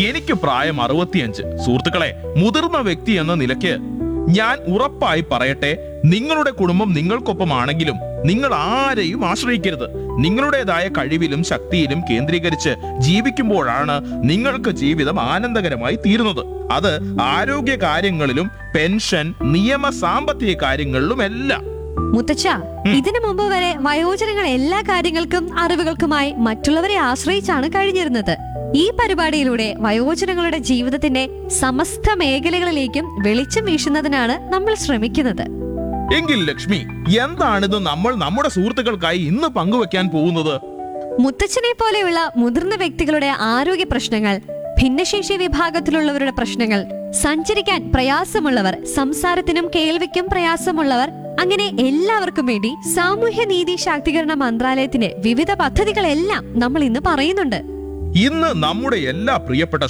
എനിക്ക് പ്രായം അറുപത്തിയഞ്ച് സുഹൃത്തുക്കളെ മുതിർന്ന വ്യക്തി എന്ന നിലയ്ക്ക് ഞാൻ ഉറപ്പായി പറയട്ടെ നിങ്ങളുടെ കുടുംബം നിങ്ങൾക്കൊപ്പമാണെങ്കിലും നിങ്ങൾ ആരെയും ആശ്രയിക്കരുത് നിങ്ങളുടേതായ കഴിവിലും ശക്തിയിലും കേന്ദ്രീകരിച്ച് ജീവിക്കുമ്പോഴാണ് നിങ്ങൾക്ക് ജീവിതം ആനന്ദകരമായി തീരുന്നത് അത് ആരോഗ്യ കാര്യങ്ങളിലും പെൻഷൻ നിയമ സാമ്പത്തിക കാര്യങ്ങളിലും എല്ലാം മുത്തച്ഛ ഇതിനു മുമ്പ് വരെ വയോജനങ്ങൾ എല്ലാ കാര്യങ്ങൾക്കും അറിവുകൾക്കുമായി മറ്റുള്ളവരെ ആശ്രയിച്ചാണ് കഴിഞ്ഞിരുന്നത് ഈ പരിപാടിയിലൂടെ വയോജനങ്ങളുടെ ജീവിതത്തിന്റെ സമസ്ത മേഖലകളിലേക്കും വെളിച്ചം വീശുന്നതിനാണ് നമ്മൾ ശ്രമിക്കുന്നത് എങ്കിൽ ലക്ഷ്മി എന്താണിത് നമ്മൾ നമ്മുടെ സുഹൃത്തുക്കൾക്കായി ഇന്ന് പങ്കുവെക്കാൻ പോകുന്നത് മുത്തച്ഛനെ പോലെയുള്ള മുതിർന്ന വ്യക്തികളുടെ ആരോഗ്യ പ്രശ്നങ്ങൾ ഭിന്നശേഷി വിഭാഗത്തിലുള്ളവരുടെ പ്രശ്നങ്ങൾ സഞ്ചരിക്കാൻ പ്രയാസമുള്ളവർ സംസാരത്തിനും കേൾവിക്കും പ്രയാസമുള്ളവർ അങ്ങനെ എല്ലാവർക്കും വേണ്ടി സാമൂഹ്യ നീതി ശാക്തീകരണ മന്ത്രാലയത്തിന്റെ വിവിധ പദ്ധതികളെല്ലാം നമ്മൾ ഇന്ന് പറയുന്നുണ്ട് ഇന്ന് നമ്മുടെ എല്ലാ പ്രിയപ്പെട്ട